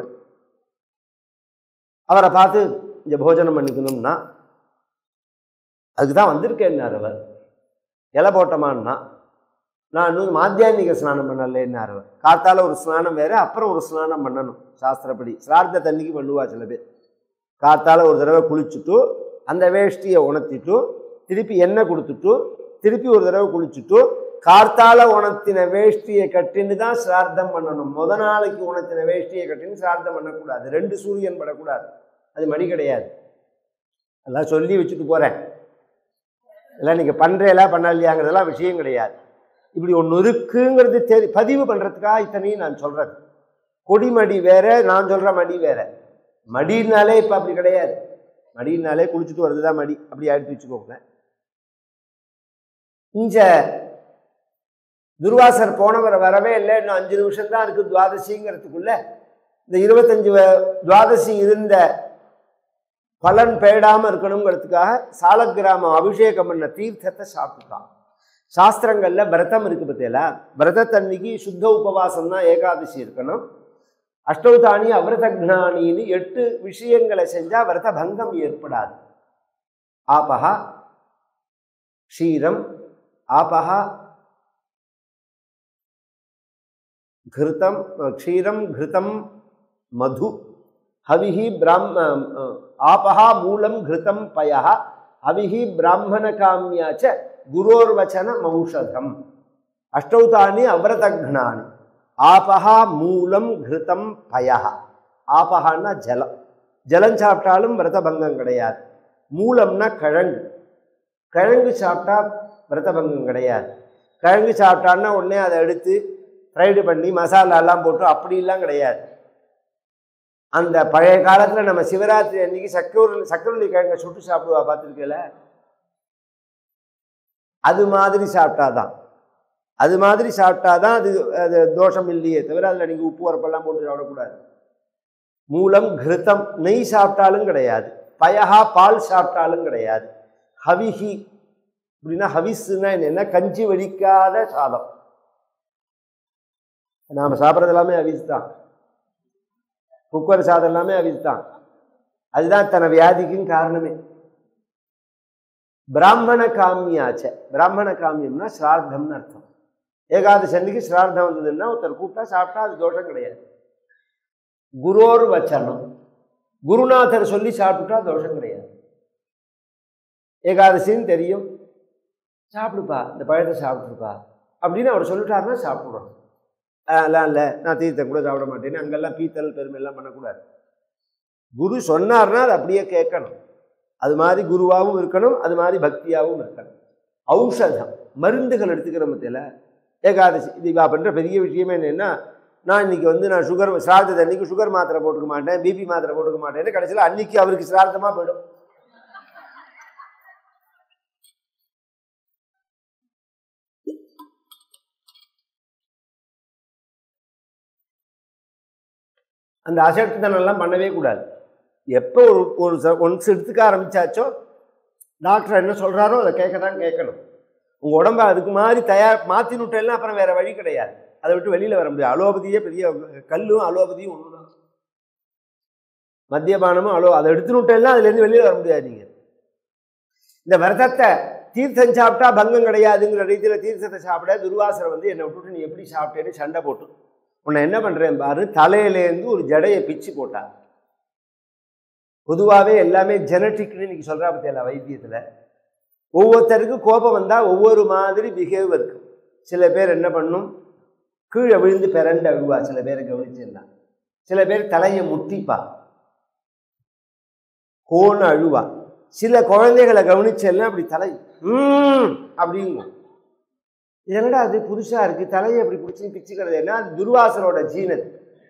அவரை பார்த்து இங்க போஜனம் பண்ணிக்கணும்னா அதுக்கு தான் வந்திருக்கேன்னார் அவர் இலை போட்டோமான்னா நான் இன்னும் மாத்தியானிக ஸ்நானம் பண்ணலேன்னார் அவர் காத்தால ஒரு ஸ்நானம் வேற அப்புறம் ஒரு ஸ்நானம் பண்ணணும் சாஸ்திரப்படி சிரார்த்த தண்ணிக்கு பண்ணுவா சில பேர் காத்தால ஒரு தடவை குளிச்சுட்டு அந்த வேஷ்டியை உணர்த்திட்டு திருப்பி எண்ணெய் கொடுத்துட்டு திருப்பி ஒரு தடவை குளிச்சுட்டு கார்த்தால உணர்த்தின வேஷ்டியை கட்டின்னு தான் சிரார்த்தம் பண்ணணும் முத நாளைக்கு உணர்த்தின வேஷ்டியை கட்டின்னு சிரார்த்தம் பண்ணக்கூடாது ரெண்டு சூரியன் படக்கூடாது அது மணி கிடையாது எல்லாம் சொல்லி வச்சுட்டு போகிறேன் எல்லாம் நீங்கள் பண்ணுறேலாம் பண்ணலையாங்கிறதெல்லாம் விஷயம் கிடையாது இப்படி ஒன்று இருக்குங்கிறது தெரி பதிவு பண்ணுறதுக்காக இத்தனையும் நான் சொல்கிறது கொடிமடி வேற நான் சொல்கிற மடி வேற மடினாலே இப்போ அப்படி கிடையாது மடினாலே குளிச்சுட்டு வருது தான் மடி அப்படி எடுத்து வச்சுக்கோங்க இங்க துர்வாசர் போனவர் வரவே இல்லை இன்னும் அஞ்சு நிமிஷம் தான் இருக்கு துவாதசிங்கிறதுக்குள்ள இந்த இருபத்தஞ்சு வ- துவாதசி இருந்த பலன் பேடாம இருக்கணுங்கிறதுக்காக சாலக்கிராமம் அபிஷேகம் பண்ண தீர்த்தத்தை சாப்பிட்டுட்டான் சாஸ்திரங்கள்ல விரதம் இருக்கு பத்தியலா விரதத்தன்னைக்கு சுத்த உபவாசம் தான் ஏகாதசி இருக்கணும் அஷ்டௌதானி அவிரதக்னானின்னு எட்டு விஷயங்களை செஞ்சா விரத பங்கம் ஏற்படாது ஆபஹா க்ஷீரம் ஆபஹா घृतं क्षीरं घृतं मधु हविः ब्राह्म आपः मूलं घृतं पयः हविः ब्राह्मणकाम्या च गुरोर्वचनमौषधम् अष्टौ तानि अव्रतघ्नानि ஆபஹ மூலம் கிருதம் பயஹ ஆபஹான்னா ஜலம் ஜலம் சாப்பிட்டாலும் விரதபங்கம் கிடையாது மூலம்னா கிழங்கு கிழங்கு சாப்பிட்டா விரதபங்கம் கிடையாது கிழங்கு சாப்பிட்டான்னா உடனே அதை எடுத்து ஃப்ரைடு பண்ணி மசாலாலாம் போட்டு அப்படிலாம் கிடையாது அந்த பழைய காலத்தில் நம்ம சிவராத்திரி அன்னைக்கு சக்கரவள்ளி சக்கரவள்ளி கிழங்கை சுட்டு சாப்பிடுவா பார்த்துருக்கல அது மாதிரி சாப்பிட்டாதான் அது மாதிரி சாப்பிட்டாதான் அது அது தோஷம் இல்லையே தவிர அதில் நீங்கள் உப்பு உரப்பெல்லாம் போட்டு சாப்பிடக்கூடாது மூலம் கிருத்தம் நெய் சாப்பிட்டாலும் கிடையாது பயஹா பால் சாப்பிட்டாலும் கிடையாது ஹவிஹி அப்படின்னா ஹவிஸ்னா என்னன்னா கஞ்சி வடிக்காத சாதம் நாம் சாப்பிட்றது எல்லாமே அவிஸ் தான் குக்கர் சாதம் எல்லாமே அவிஸ் தான் அதுதான் தன வியாதிக்கும் காரணமே பிராமண காமியாச்ச பிராமண காமியம்னா ஸ்ரார்த்தம்னு அர்த்தம் ஏகாதசி அன்னைக்கு ஸ்ரார்த்தம் வந்ததுன்னா ஒருத்தர் கூப்பிட்டா சாப்பிட்டா அது தோஷம் கிடையாது குரோர் வச்சனம் குருநாதர் சொல்லி சாப்பிட்டுட்டா தோஷம் கிடையாது ஏகாதசின்னு தெரியும் சாப்பிடுப்பா இந்த பழத்தை சாப்பிட்ருப்பா அப்படின்னு அவர் சொல்லிட்டாருன்னா சாப்பிடுறோம் அதெல்லாம் இல்லை நான் தீர்த்தம் கூட சாப்பிட மாட்டேன்னு அங்கெல்லாம் பீத்தல் பெருமை எல்லாம் பண்ணக்கூடாது குரு சொன்னார்னா அது அப்படியே கேட்கணும் அது மாதிரி குருவாகவும் இருக்கணும் அது மாதிரி பக்தியாகவும் இருக்கணும் ஔஷதம் மருந்துகள் எடுத்துக்கிற மத்தியில் ஏகாதசி இது இவா பண்ணுற பெரிய விஷயமே என்னென்னா நான் இன்னைக்கு வந்து நான் சுகர் சிரார்த்தத்தை அன்னைக்கு சுகர் மாத்திரை போட்டுக்க மாட்டேன் பிபி மாத்திரை போட்டுக்க மாட்டேன்னு கடைசியில் அன்னைக்கு அவருக்கு சிரார்த்தமாக போயிடும் அந்த அசட்டுத்தனம்லாம் பண்ணவே கூடாது எப்போ ஒரு ஒரு ஒன்ஸ் எடுத்துக்க ஆரம்பிச்சாச்சோ டாக்டர் என்ன சொல்கிறாரோ அதை கேட்க தான் கேட்கணும் உங்கள் உடம்ப அதுக்கு மாதிரி தயார் மாற்றி விட்டேன்னா அப்புறம் வேறு வழி கிடையாது அதை விட்டு வெளியில் வர முடியாது அலோபதியே பெரிய கல்லும் அலோபதியும் ஒன்று தான் மத்தியபானமும் அலோ அதை எடுத்து விட்டேன்னா அதுலேருந்து வெளியில் வர முடியாது நீங்கள் இந்த விரதத்தை தீர்த்தம் சாப்பிட்டா பங்கம் கிடையாதுங்கிற ரீதியில் தீர்த்தத்தை சாப்பிட துர்வாசர் வந்து என்னை விட்டுட்டு நீ எப்படி சாப்பிட்டேன்னு சண்டை போட்டு உன்னை என்ன பண்ணுறேன் பாரு தலையிலேருந்து ஒரு ஜடையை பிச்சு போட்டான் பொதுவாகவே எல்லாமே ஜெனட்டிக்னு இன்னைக்கு சொல்கிறா பற்றியல வைத்தியத்தில் ஒவ்வொருத்தருக்கும் கோபம் வந்தால் ஒவ்வொரு மாதிரி பிஹேவ் இருக்கும் சில பேர் என்ன பண்ணும் கீழே விழுந்து பிறண்டு அழுவா சில பேரை கவனிச்சிடலாம் சில பேர் தலையை முட்டிப்பா கோன்னு அழுவா சில குழந்தைகளை கவனிச்செல்லாம் அப்படி தலை ம் அப்படிங்கும் என்னடா அது புதுசா இருக்கு தலையை அப்படி பிடிச்சி பிச்சுக்கிறது என்ன அது துர்வாசனோட ஜீனது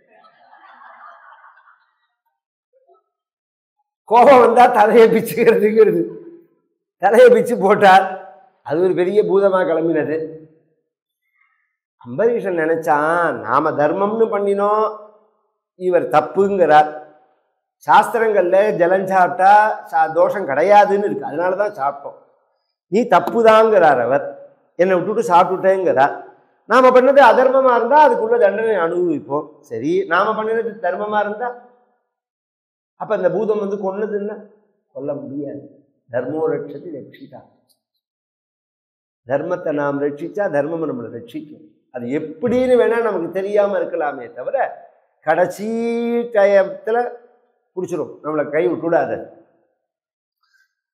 கோபம் வந்தா தலையை பிச்சுக்கிறதுங்கிறது தலையை பிச்சு போட்டார் அது ஒரு பெரிய பூதமா கிளம்பினது அம்பரீஷன் நினைச்சான் நாம தர்மம்னு பண்ணினோம் இவர் தப்புங்கிறார் சாஸ்திரங்கள்ல ஜலம் சாப்பிட்டா சா- தோஷம் கிடையாதுன்னு இருக்கு அதனால தான் சாப்பிட்டோம் நீ தப்புதாங்கிறார் அவர் என்னை விட்டுட்டு சாப்பிட்டுட்டேங்கிறார் நாம பண்ணது அதர்மமா இருந்தா அதுக்குள்ள தண்டனை அனுபவிப்போம் சரி நாம பண்ணினது தர்மமா இருந்தா அப்ப இந்த பூதம் வந்து கொன்னதுன்னா கொல்ல முடியாது தர்மோ ரட்சதி ரட்சிதா தர்மத்தை நாம் ரட்சிச்சா தர்மம் நம்மளை ரட்சிக்கும் அது எப்படின்னு வேணா நமக்கு தெரியாம இருக்கலாமே தவிர கடைசி டயத்துல பிடிச்சிரும் நம்மளை கை விட்டுடாது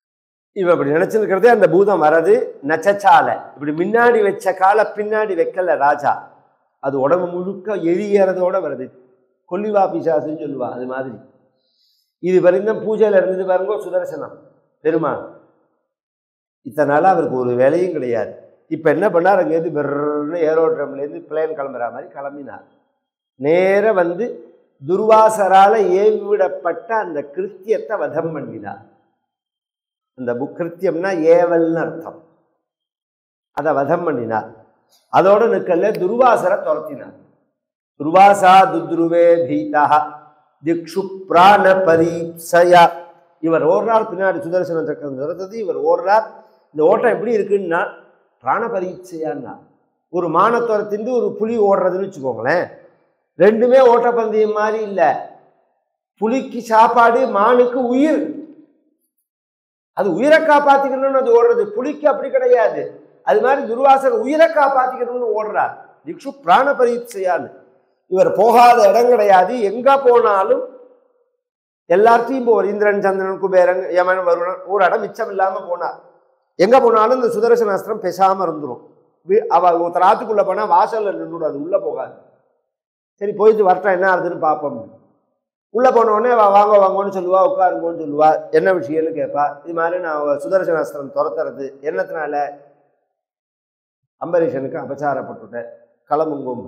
இவன் இப்படி நினைச்சிருக்கிறதே அந்த பூதம் வரது நச்சச்சால இப்படி முன்னாடி வச்ச காலை பின்னாடி வைக்கல ராஜா அது உடம்பு முழுக்க எரியறதோட வருது கொல்லிவா பிசாசுன்னு சொல்லுவா அது மாதிரி இது வரைக்கும் பூஜையில் இருந்தது பாருங்க சுதர்சனம் பெருமாள் இத்தனை நாள் அவருக்கு ஒரு வேலையும் கிடையாது இப்போ என்ன பண்ணார் அங்கேருந்து பெருன்னு ஏரோட்ரம்லேருந்து பிளேன் கிளம்புற மாதிரி கிளம்பினார் நேர வந்து துர்வாசரால ஏவிவிடப்பட்ட அந்த கிருத்தியத்தை வதம் பண்ணினார் அந்த புக் கிருத்தியம்னா ஏவல்னு அர்த்தம் அதை வதம் பண்ணினார் அதோட நிக்கல்ல துர்வாசரை துரத்தினார் துர்வாசா துத்ருவே பீதா திக்ஷு பிராண பரீப்சயா இவர் ஓடுறார் பின்னாடி சுதர்சன சக்கரம் துரத்தது இவர் ஓடுறார் இந்த ஓட்டம் எப்படி இருக்குன்னா பிராண பரீட்சையான்னா ஒரு மானத்துரத்திந்து ஒரு புலி ஓடுறதுன்னு வச்சுக்கோங்களேன் ரெண்டுமே ஓட்டப்பந்தயம் மாதிரி இல்லை புலிக்கு சாப்பாடு மானுக்கு உயிர் அது உயிரை காப்பாத்திக்கணும்னு அது ஓடுறது புலிக்கு அப்படி கிடையாது அது மாதிரி துர்வாசர் உயிரை காப்பாத்திக்கணும்னு ஓடுறார் திக்ஷு பிராண பரீட்சையான்னு இவர் போகாத இடம் கிடையாது எங்க போனாலும் எல்லாத்தையும் இப்போ இந்திரன் சந்திரன் குபேரன் யமன் வருணன் ஒரு இடம் மிச்சம் இல்லாம போனார் எங்க போனாலும் இந்த சுதர்சன அஸ்திரம் பெசாம இருந்துரும் வீ- அவ ஒருத்தர் ஆத்துக்குள்ள போனா வாசல்ல நின்றுடும் அது உள்ள போகாது சரி போயிட்டு வரட்டும் என்ன ஆகுதுன்னு பார்ப்போம் உள்ள போன உடனே அவ வாங்க வாங்கன்னு சொல்லுவா உட்காருங்கன்னு சொல்லுவா என்ன விஷயம்னு கேட்பா இது மாதிரி நான் சுதர்சன அஸ்திரம் துரத்துறது என்னத்தினால அம்பரீஷனுக்கு அபச்சாரப்பட்டுட்டேன் கிளம்புங்கும்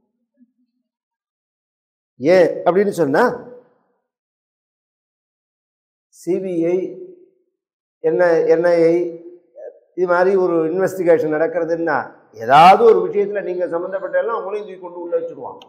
ஏன் அப்படின்னு சொன்னா சிபிஐ என்ன என்ஐஐ இது மாதிரி ஒரு இன்வெஸ்டிகேஷன் நடக்கிறதுன்னா ஏதாவது ஒரு விஷயத்துல நீங்க சம்மந்தப்பட்ட எல்லாம் அவங்களையும் தூக்கி கொண்டு உள்ள வச்சிருவாங்க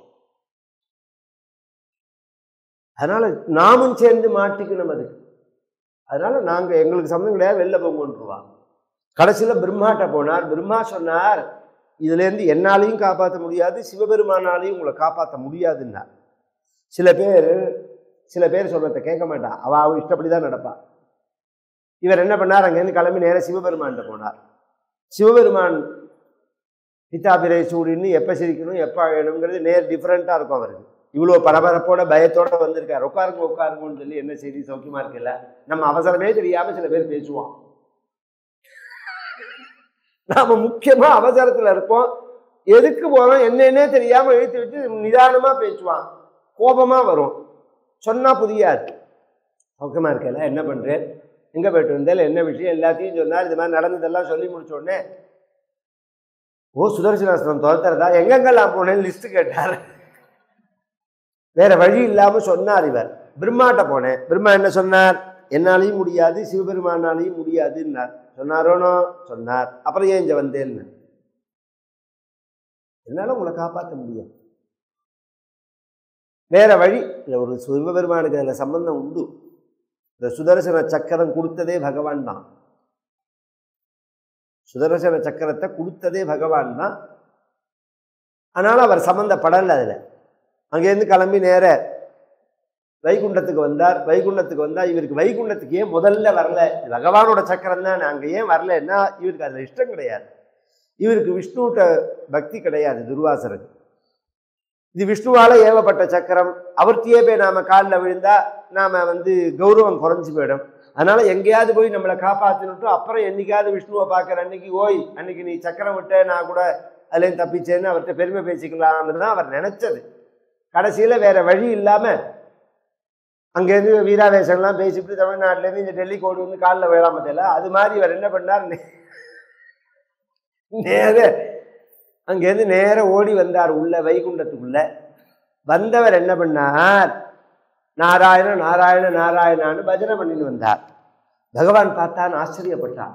அதனால நாமும் சேர்ந்து மாட்டிக்கணும் அதுக்கு அதனால நாங்க எங்களுக்கு சம்மந்தம் கிடையாது வெளில போங்கன்றுவாங்க கடைசியில பிரம்மாட்ட போனார் பிரம்மா சொன்னார் இதுல இருந்து என்னாலையும் காப்பாற்ற முடியாது சிவபெருமானாலையும் உங்களை காப்பாற்ற முடியாதுன்னார் சில பேர் சில பேர் சொல்றத கேட்க மாட்டான் அவ அவ இஷ்டப்படி தான் நடப்பா இவர் என்ன பண்ணார் அங்கேருந்து கிளம்பி நேரா சிவபெருமான்கிட்ட போனார் சிவபெருமான் பித்தாபிரை சூடின்னு எப்போ சிரிக்கணும் எப்போ அழணுங்கிறது நேர் டிஃப்ரெண்ட்டாக இருக்கும் அவருக்கு இவ்வளோ பரபரப்போட பயத்தோட வந்திருக்கார் உட்காருங்க உட்காருங்கன்னு சொல்லி என்ன செய்தி சௌக்கியமா இருக்குல்ல நம்ம அவசரமே தெரியாம சில பேர் பேசுவோம் நாம முக்கியமா அவசரத்துல இருப்போம் எதுக்கு போறோம் என்னன்னே தெரியாம இழுத்து விட்டு நிதானமா பேசுவான் கோபமா வரும் சொன்னா புரியாது சௌக்கியமா இருக்கல என்ன பண்றேன் எங்க போயிட்டு வந்தேன் என்ன விஷயம் எல்லாத்தையும் சொன்னார் இது மாதிரி நடந்ததெல்லாம் சொல்லி முடிச்ச உடனே ஓ சுதர்சனாஸ்திரம் துரத்துறதா எங்கெங்கெல்லாம் போனேன்னு லிஸ்ட் கேட்டார் வேற வழி இல்லாம சொன்னார் இவர் பிரம்மாட்ட போனேன் பிரம்மா என்ன சொன்னார் என்னாலையும் முடியாது சிவபெருமானாலையும் முடியாதுன்னார் சொன்னாரோனோ சொன்னார் அப்புறம் ஏன் இங்க வந்தேன்னு என்னால உங்களை காப்பாற்ற முடியாது வேற வழி இல்லை ஒரு சிவபெருமானுக்கு அதில் சம்பந்தம் உண்டு இந்த சுதர்சன சக்கரம் கொடுத்ததே பகவான் தான் சுதர்சன சக்கரத்தை கொடுத்ததே பகவான் தான் அதனால அவர் சம்பந்தப்படலை அதில் அங்கேருந்து கிளம்பி நேர வைகுண்டத்துக்கு வந்தார் வைகுண்டத்துக்கு வந்தா இவருக்கு வைகுண்டத்துக்கு ஏன் முதல்ல வரல இது பகவானோட சக்கரம் தான் அங்கே ஏன் வரலன்னா இவருக்கு அதில் இஷ்டம் கிடையாது இவருக்கு விஷ்ணுகிட்ட பக்தி கிடையாது துர்வாசருக்கு இது விஷ்ணுவால ஏவப்பட்ட சக்கரம் அவர்த்தியே போய் நாம காலில் விழுந்தா நாம வந்து கௌரவம் குறைஞ்சு போயிடும் அதனால எங்கேயாவது போய் நம்மளை காப்பாத்தினுட்டு அப்புறம் என்னைக்காவது விஷ்ணுவை பார்க்குற அன்னைக்கு ஓய் அன்னைக்கு நீ சக்கரம் விட்ட நான் கூட அதுலேருந்து தப்பிச்சேன்னு அவர்கிட்ட பெருமை பேசிக்கலாம்னு தான் அவர் நினைச்சது கடைசியில வேற வழி இல்லாம அங்கேருந்து வீராவேசம்லாம் பேசிட்டு தமிழ்நாட்டிலேருந்து இந்த டெல்லி கோடு வந்து காலில் விழாம தெரியல அது மாதிரி இவர் என்ன பண்ணார் நே- நேர அங்கேருந்து நேர ஓடி வந்தார் உள்ள வைகுண்டத்துக்குள்ள வந்தவர் என்ன பண்ணார் நாராயண நாராயண நாராயணான்னு பஜனை பண்ணின்னு வந்தார் பகவான் பார்த்தான் ஆச்சரியப்பட்டார்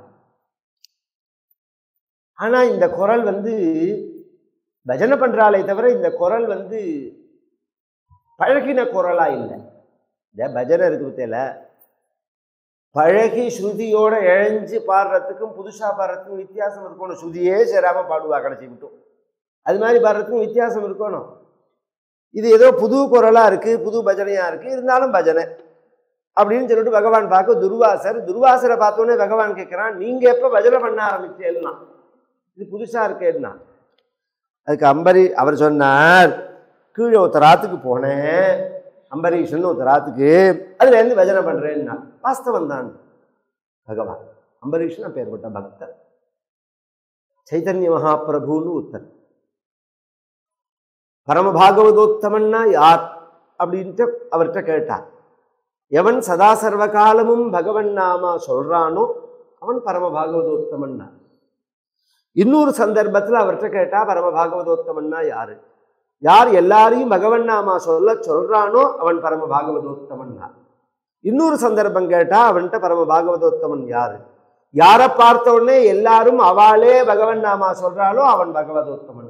ஆனா இந்த குரல் வந்து பஜனை பண்றாளே தவிர இந்த குரல் வந்து பழகின குரலா இல்லை இந்த பஜனை இருக்கு பத்தியில பழகி ஸ்ருதியோட இழைஞ்சு பாடுறதுக்கும் புதுசா பாடுறதுக்கும் வித்தியாசம் இருக்கணும் ஸ்ருதியே சேராம பாடுவா கடைசி விட்டும் அது மாதிரி பாடுறதுக்கும் வித்தியாசம் இருக்கணும் இது ஏதோ புது குரலா இருக்கு புது பஜனையா இருக்கு இருந்தாலும் பஜனை அப்படின்னு சொல்லிட்டு பகவான் பார்க்க துர்வாசர் துர்வாசரை பார்த்தோன்னே பகவான் கேட்கிறான் நீங்க எப்ப பஜனை பண்ண ஆரம்பிச்சேன்னா இது புதுசா இருக்கேன்னா அதுக்கு அம்பரி அவர் சொன்னார் கீழே ஒருத்தர் ஆத்துக்கு போனேன் அம்பரீஷன் ஒருத்தர் ஆத்துக்கு அதுல இருந்து பஜனை பண்றேன்னா வாஸ்தவம் தான் பகவான் அம்பரீஷன் அப்பேற்பட்ட பக்தர் சைதன்ய மகாபிரபுன்னு ஒருத்தர் பரமபாகவதோத்தமன்னா யார் அப்படின்ட்டு அவர்கிட்ட கேட்டார் எவன் சதா சர்வ காலமும் பகவன் நாமா சொல்றானோ அவன் பரம பாகவதோத்தமன்னா இன்னொரு சந்தர்ப்பத்தில் அவர்கிட்ட கேட்டா பரம பாகவதோத்தமன்னா யாரு யார் எல்லாரையும் பகவன் நாமா சொல்ல சொல்றானோ அவன் பரம பாகவதோத்தமன்னா இன்னொரு சந்தர்ப்பம் கேட்டா அவன்கிட்ட பரம பாகவதோத்தமன் யாரு யாரை பார்த்த உடனே எல்லாரும் அவளே பகவன் நாமா சொல்றாளோ அவன் பகவதோத்தமன்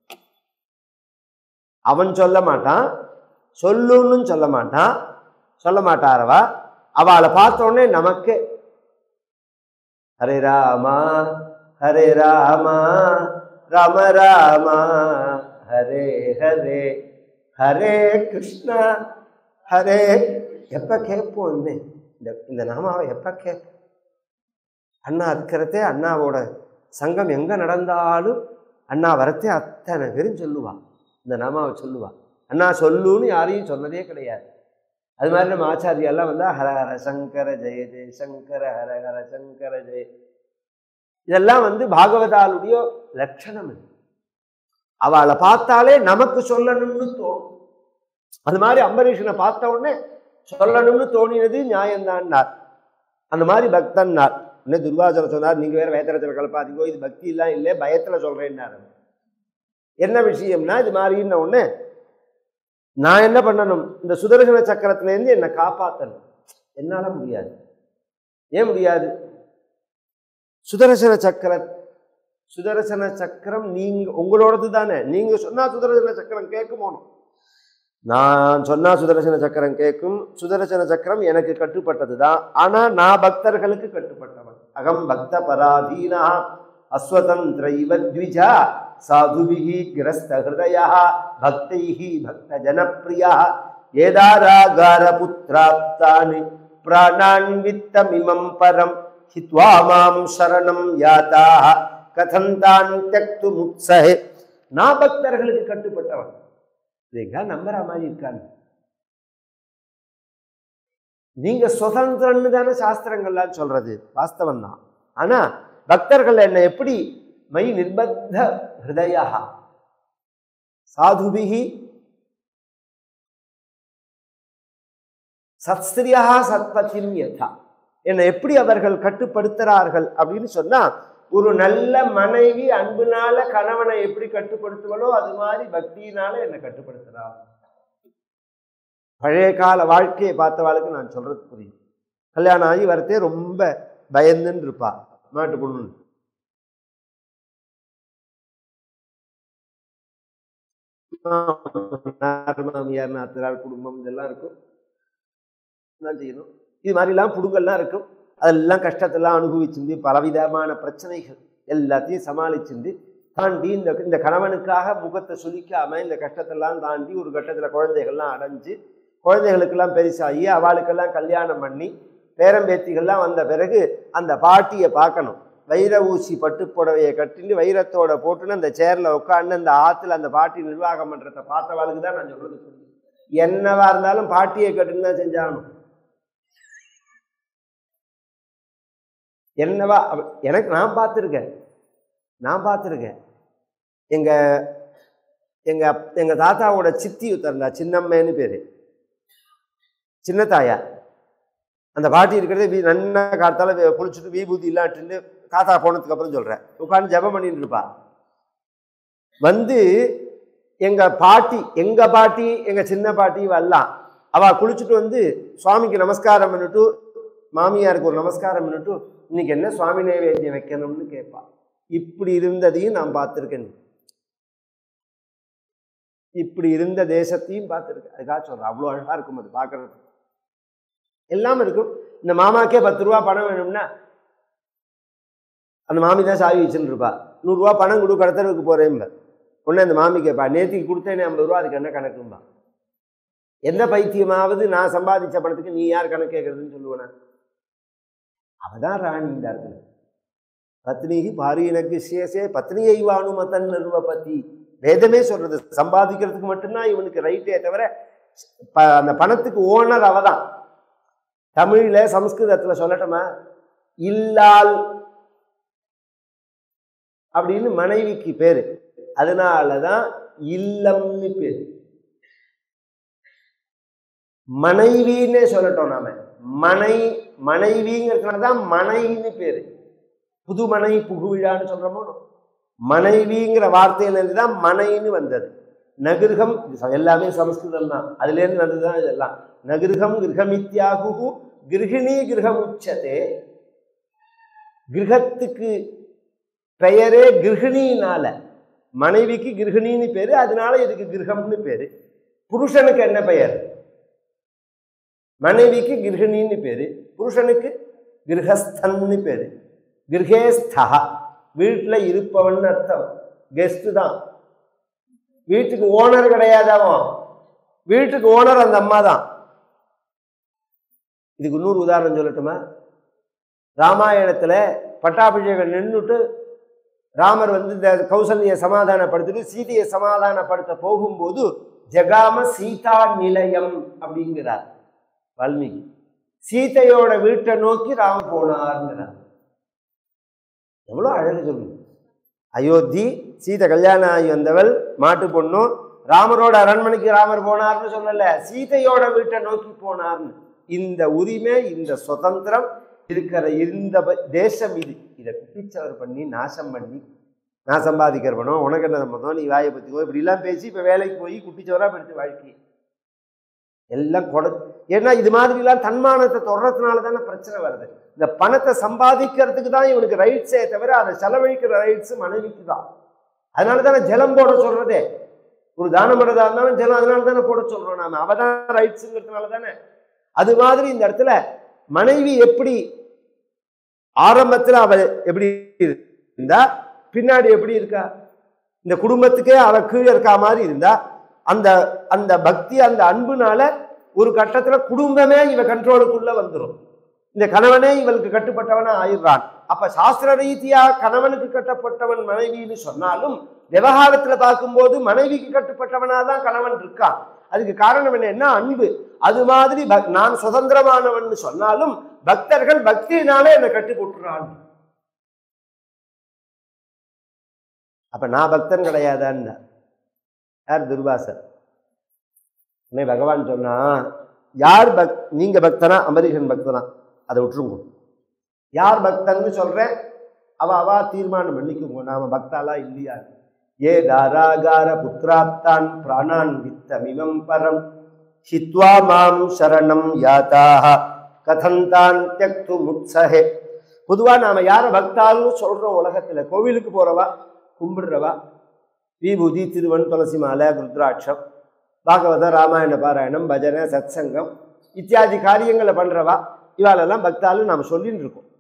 அவன் சொல்ல மாட்டான் சொல்லுன்னு சொல்ல மாட்டான் சொல்ல மாட்டாரவா அவளை பார்த்த உடனே நமக்கு ஹரே ராமா ஹரே ராமா ராம ராமா ஹரே ஹரே ஹரே கிருஷ்ணா ஹரே எப்ப கேட்போம் இனிமே இந்த இந்த நாமாவை எப்ப கேட்போம் அண்ணா இருக்கிறதே அண்ணாவோட சங்கம் எங்க நடந்தாலும் அண்ணா வரத்தே அத்தனை பேரும் சொல்லுவா இந்த நாமாவை சொல்லுவா அண்ணா சொல்லுன்னு யாரையும் சொன்னதே கிடையாது அது மாதிரி நம்ம ஆச்சாரியெல்லாம் வந்தா ஹர ஹர சங்கர ஜெய ஜெய சங்கர ஹர ஹர சங்கர ஜெய இதெல்லாம் வந்து பாகவதாளுடைய லட்சணம் இது அவளை பார்த்தாலே நமக்கு சொல்லணும்னு தோணும் அது மாதிரி அம்பரீஷனை பார்த்த உடனே சொல்லணும்னு தோணினது நியாயம்தான்னார் அந்த மாதிரி பக்தன்னார் உடனே துர்வாசனம் சொன்னார் நீங்க வேற வேத்தரத்தில் கலப்பாதீங்கோ இது பக்தி எல்லாம் இல்லை பயத்துல சொல்றேன்னாரு என்ன விஷயம்னா இது மாதிரின்ன உடனே நான் என்ன பண்ணணும் இந்த சுதர்சன சக்கரத்திலேருந்து என்னை காப்பாற்றணும் என்னால முடியாது ஏன் முடியாது சுதர்சன சக்கர சுதர்சன சக்கரம் நீங்க உங்களோடது தானே நீங்க சொன்னா சுதர்சன சக்கரம் கேட்குமோனும் நான் சொன்னா சுதர்சன சக்கரம் கேட்கும் சுதர்சன சக்கரம் எனக்கு கட்டுப்பட்டது தான் ஆனா நான் பக்தர்களுக்கு கட்டுப்பட்டவன் அகம் பக்த பராதீனா அஸ்வதந்திர இவ த்விஜா சாதுபிஹி கிரஸ்த ஹிருதயா பக்தைஹி பக்த ஜனப்பிரியா ஏதாராகார புத்திராப்தானி பிராணான்வித்தமிமம் பரம் ஹித்வா மாம் சரணம் யாதா கதந்தான் தியக்து முக்ஸஹே நான் பக்தர்களுக்கு கட்டுப்பட்டவன் இதுங்க நம்புற மாதிரி இருக்காங்க நீங்க சுதந்திரன்னு தானே சாஸ்திரங்கள்லாம் சொல்றது வாஸ்தவம் தான் ஆனா பக்தர்கள் என்னை எப்படி மை நிர்பத்த ஹிருதயா சாதுபிகி சத்ஸ்திரியா சத்பதிம் யதா என்னை எப்படி அவர்கள் கட்டுப்படுத்துகிறார்கள் அப்படின்னு சொன்னா ஒரு நல்ல மனைவி அன்புனால கணவனை எப்படி கட்டுப்படுத்துவளோ அது மாதிரி பக்தியினால என்னை கட்டுப்படுத்துறா பழைய கால வாழ்க்கையை பார்த்தவாளுக்கு நான் சொல்றது புரியும் கல்யாணம் ஆகி வரத்தே ரொம்ப பயந்துன்னு இருப்பா மாட்டு பொண்ணு மாமியார் நாத்தனார் குடும்பம் இதெல்லாம் இருக்கும் தான் செய்யணும் இது மாதிரிலாம் புடுங்கெல்லாம் இருக்கும் அதெல்லாம் கஷ்டத்தெல்லாம் அனுபவிச்சிருந்து பலவிதமான பிரச்சனைகள் எல்லாத்தையும் சமாளிச்சிருந்து தாண்டி இந்த இந்த கணவனுக்காக முகத்தை சுளிக்காம இந்த கஷ்டத்தெல்லாம் தாண்டி ஒரு கட்டத்தில் குழந்தைகள்லாம் அடைஞ்சு குழந்தைகளுக்கெல்லாம் பெருசாகி அவளுக்கெல்லாம் கல்யாணம் பண்ணி பேரம்பேத்திகள்லாம் வந்த பிறகு அந்த பாட்டியை பார்க்கணும் வைர ஊசி பட்டு புடவையை கட்டிட்டு வைரத்தோட போட்டுன்னு அந்த சேரில் உட்காந்து அந்த ஆற்றுல அந்த பாட்டி நிர்வாகம் பண்ணுறத பார்த்தவாளுக்கு தான் நான் சொல்றது சொல்லி என்னவா இருந்தாலும் பாட்டியை கட்டுன்னு தான் செஞ்சாகணும் என்னவா அவ- எனக்கு நான் பார்த்துருக்கேன் நான் பார்த்துருக்கேன் எங்க எங்க அப்- எங்க தாத்தாவோட சித்தி உத்தரந்தா சின்னம்மேன்னு பேரு சின்ன தாயா அந்த பாட்டி இருக்கிறது வீ நன்னா காத்தால வே- குளிச்சுட்டு விபூதி இல்லாட்டுன்னு தாத்தா போனதுக்கு அப்புறம் சொல்றேன் உட்காந்து ஜெபம் பண்ணிட்டு இருப்பா வந்து எங்க பாட்டி எங்க பாட்டி எங்க சின்ன பாட்டி வரலாம் அவ குளிச்சுட்டு வந்து சுவாமிக்கு நமஸ்காரம் பண்ணிட்டு மாமியாருக்கு ஒரு நமஸ்காரம் பண்ணிட்டு இன்னைக்கு என்ன சுவாமி நைவேத்தியம் வைக்கணும்னு கேட்பா இப்படி இருந்ததையும் நான் பார்த்துருக்கேன் இப்படி இருந்த தேசத்தையும் பார்த்துருக்கேன் அதுக்காக சொல்றேன் அவ்வளோ அழகா இருக்கும் அது பார்க்கறது எல்லாம் இருக்கும் இந்த மாமாக்கே பத்து ரூபா பணம் வேணும்னா அந்த மாமி தான் சாவி வச்சுன்னு இருப்பா நூறுரூவா பணம் கொடு கடத்தலுக்கு போறேன்ப உடனே அந்த மாமி கேட்பா நேத்திக்கு கொடுத்தேனே ஐம்பது ரூபா அதுக்கு என்ன கணக்கும்பா எந்த பைத்தியமாவது நான் சம்பாதிச்ச பணத்துக்கு நீ யார் கணக்கு கேட்கறதுன்னு சொல்லுவேனா அவதான் ராணின்றார்கள் பத்னிகி பாரியனுக்கு சேசே பத்னியை வானுமதன் நிர்வபதி வேதமே சொல்றது சம்பாதிக்கிறதுக்கு மட்டும்தான் இவனுக்கு ரைட்டே தவிர ப- அந்த பணத்துக்கு ஓனர் அவதான் தமிழ்ல சம்ஸ்கிருதத்துல சொல்லட்டுமா இல்லால் அப்படின்னு மனைவிக்கு பேரு அதனாலதான் இல்லம்னு பேரு மனைவின்னே சொல்லட்டோம் நாம மனை மனைவிங்கிறதுனால தான் மனைன்னு பேரு புதுமனை புகுவிழான்னு சொல்றோமோ மனைவிங்கிற வார்த்தையிலேருந்து தான் மனைன்னு வந்தது நகிருகம் இது ச- எல்லாமே சமஸ்கிருதம் தான் அதுலேருந்து வந்ததுதான் இதெல்லாம் நகிருகம் கிரகமித்யாகு கிருகிணி கிரகம் உச்சதே கிரகத்துக்கு பெயரே கிருகிணினால மனைவிக்கு கிருகிணின்னு பேரு அதனால இதுக்கு கிரகம்னு பேரு புருஷனுக்கு என்ன பெயர் மனைவிக்கு கிருகிணின்னு பேரு புருஷனுக்கு கிரகஸ்தன்னு பேரு கிரகேஸ்தா வீட்டில் இருப்பவன் அர்த்தம் கெஸ்ட் தான் வீட்டுக்கு ஓனர் கிடையாது அவன் வீட்டுக்கு ஓனர் அந்த அம்மா தான் இதுக்கு இன்னொரு உதாரணம் சொல்லட்டுமா ராமாயணத்துல பட்டாபிஷேகம் நின்றுட்டு ராமர் வந்து இந்த கௌசல்யை சமாதானப்படுத்திட்டு சீதையை சமாதானப்படுத்த போகும்போது ஜெகாம சீதா நிலையம் அப்படிங்கிறார் வால்மீகி சீதையோட வீட்டை நோக்கி ராம போனார்ங்கிறார் எவ்வளோ அழகு சொல்லு அயோத்தி சீதை கல்யாணம் ஆகி வந்தவள் மாட்டு பொண்ணும் ராமரோட அரண்மனைக்கு ராமர் போனார்னு சொல்லல சீதையோட வீட்டை நோக்கி போனார்னு இந்த உரிமை இந்த சுதந்திரம் இருக்கிற இந்த ப- தேசம் இது இதை குட்டிச்சவர் பண்ணி நாசம் பண்ணி நான் சம்பாதிக்கிறவனோ உனக்கு என்ன சம்பந்தம் நீ வாயை பற்றிக்கோ இப்படிலாம் பேசி இப்போ வேலைக்கு போய் குட்டிச்சவராக படித்து வாழ்க்கை எல்லாம் கொட ஏன்னா இது மாதிரிலாம் தன்மானத்தை தொடரதுனால தானே பிரச்சனை வருது இந்த பணத்தை சம்பாதிக்கிறதுக்கு தான் இவனுக்கு ரைட்ஸே தவிர அதை செலவழிக்கிற ரைட்ஸ் மனைவிக்கு தான் அதனால தானே ஜலம் போட சொல்றதே ஒரு தானம் பண்ணுறதா இருந்தாலும் ஜலம் அதனால தானே போட சொல்றோம் நாம அவ தான் ரைட்ஸுங்கிறதுனால தானே அது மாதிரி இந்த இடத்துல மனைவி எப்படி ஆரம்பத்துல அவ எப்படி இருந்தா பின்னாடி எப்படி இருக்கா இந்த குடும்பத்துக்கே அவ கீழே இருக்கா மாதிரி இருந்தா அந்த அந்த பக்தி அந்த அன்புனால ஒரு கட்டத்துல குடும்பமே இவ கண்ட்ரோலுக்குள்ள வந்துடும் இந்த கணவனே இவளுக்கு கட்டுப்பட்டவனா ஆயிடுறான் அப்ப சாஸ்திர ரீதியா கணவனுக்கு கட்டப்பட்டவன் மனைவின்னு சொன்னாலும் விவகாரத்துல பார்க்கும்போது மனைவிக்கு கட்டுப்பட்டவனா தான் கணவன் இருக்கான் அதுக்கு காரணம் என்னன்னா அன்பு அது மாதிரி பக்- நான் சுதந்திரமானவன் சொன்னாலும் பக்தர்கள் பக்தியினாலே என்னை கட்டுப்பட்டுறான் அப்ப நான் பக்தன் கிடையாதான்னு யார் துர்வாசர் உடனே பகவான் சொன்னா யார் பக் நீங்க பக்தனா அம்பரீஷன் பக்தனா அதை விட்டுருங்க யார் பக்தன்னு சொல்றேன் அவ அவா தீர்மானம் பண்ணிக்குங்க நாம பக்தாலா இல்லையா ஏ தாராகார புத்திராப்தான் பிராணான் வித்தமிமம் பரம் ஹித்வா மாம் சரணம் யாதாக கதந்தான் தியக்து முத்சஹே பொதுவா நாம யார பக்தான்னு சொல்றோம் உலகத்துல கோவிலுக்கு போறவா கும்பிடுறவா விபூதி திருவன் துளசி மாலை ருத்ராட்சம் பாகவதம் ராமாயண பாராயணம் பஜனை சத்சங்கம் இத்தியாதி காரியங்களை பண்றவா இவாளெல்லாம் பக்தாலும் நாம் சொல்லின்னு இருக்கோம்